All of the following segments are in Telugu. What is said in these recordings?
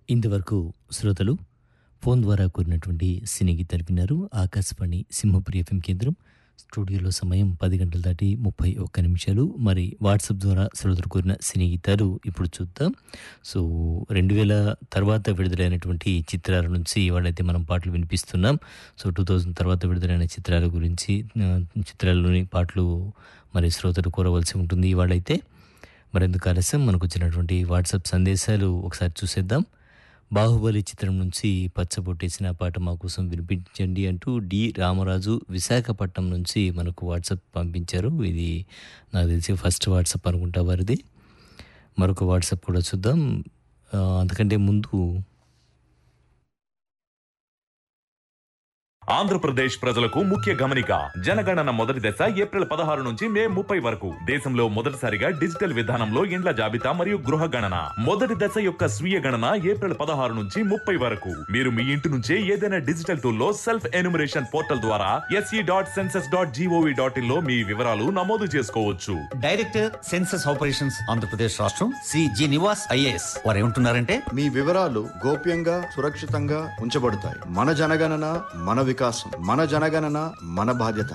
ఇంతవరకు శ్రోతలు ఫోన్ ద్వారా కూరినటువంటి సినీ గీతాలు విన్నారు ఆకాశవాణి సింహపురి ఎఫ్ఎం కేంద్రం స్టూడియోలో సమయం పది గంటల దాటి ముప్పై ఒక్క నిమిషాలు మరి వాట్సాప్ ద్వారా శ్రోతలు కోరిన సినీ గీతాలు ఇప్పుడు చూద్దాం సో రెండు వేల తర్వాత విడుదలైనటువంటి చిత్రాల నుంచి ఇవాళైతే మనం పాటలు వినిపిస్తున్నాం సో టూ థౌజండ్ తర్వాత విడుదలైన చిత్రాల గురించి ఆ, చిత్రాల్లోని పాటలు మరి శ్రోతలు కోరవలసి ఉంటుంది ఇవాళైతే మరెందుకు ఆలస్యం మనకు వచ్చినటువంటి వాట్సాప్ సందేశాలు ఒకసారి చూసేద్దాం బాహుబలి చిత్రం నుంచి పచ్చబొట్టేసిన పాట మా కోసం వినిపించండి అంటూ డి రామరాజు విశాఖపట్నం నుంచి మనకు వాట్సాప్ పంపించారు ఇది నాకు తెలిసి ఫస్ట్ వాట్సాప్ అనుకుంటా వారిది మరొక వాట్సాప్ కూడా చూద్దాం ఆ, అంతకంటే ముందు ఆంధ్రప్రదేశ్ ప్రజలకు ముఖ్య గమనిక జనగణన మొదటి దశ ఏప్రిల్ పదహారు నుంచి మే ముప్పై వరకు దేశంలో మొదటిసారిగా డిజిటల్ విధానంలో ఇండ్ల జాబితా మరియు గృహ గణన మొదటి దశ యొక్క స్వీయ గణన ఏప్రిల్ పదహారు నుంచి ముప్పై వరకు మీరు మీ ఇంటి నుంచే ఏదైనా డిజిటల్ టూల్ లో సెల్ఫ్ ఎన్యూమరేషన్ పోర్టల్ ద్వారా S E dot census dot G O V dot in లో మీ వివరాలు నమోదు చేసుకోవచ్చు డైరెక్టర్ సెన్సస్ ఆపరేషన్స్ ఆంధ్రప్రదేశ్ రాష్ట్రం సి జి నివాస్ ఐఏఎస్ వారు ఏమంటున్నారంటే మీ వివరాలు గోప్యంగా సురక్షితంగా ఉంచబడతాయి మన జనగణన మన వికాసం మన జనగణన మన బాధ్యత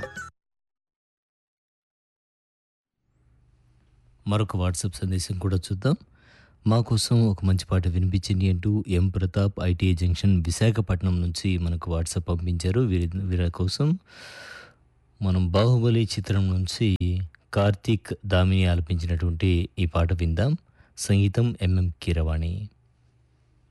మరొక వాట్సాప్ సందేశం కూడా చూద్దాం మా కోసం ఒక మంచి పాట వినిపించండి అంటూ M Pratap ITI junction Visakhapatnam నుంచి మనకు వాట్సాప్ పంపించారు వీరి వీరి కోసం మనం బాహుబలి చిత్రం నుంచి కార్తీక్ దామిని ఆలపించినటువంటి ఈ పాట విందాం సంగీతం ఎంఎం కీరవాణి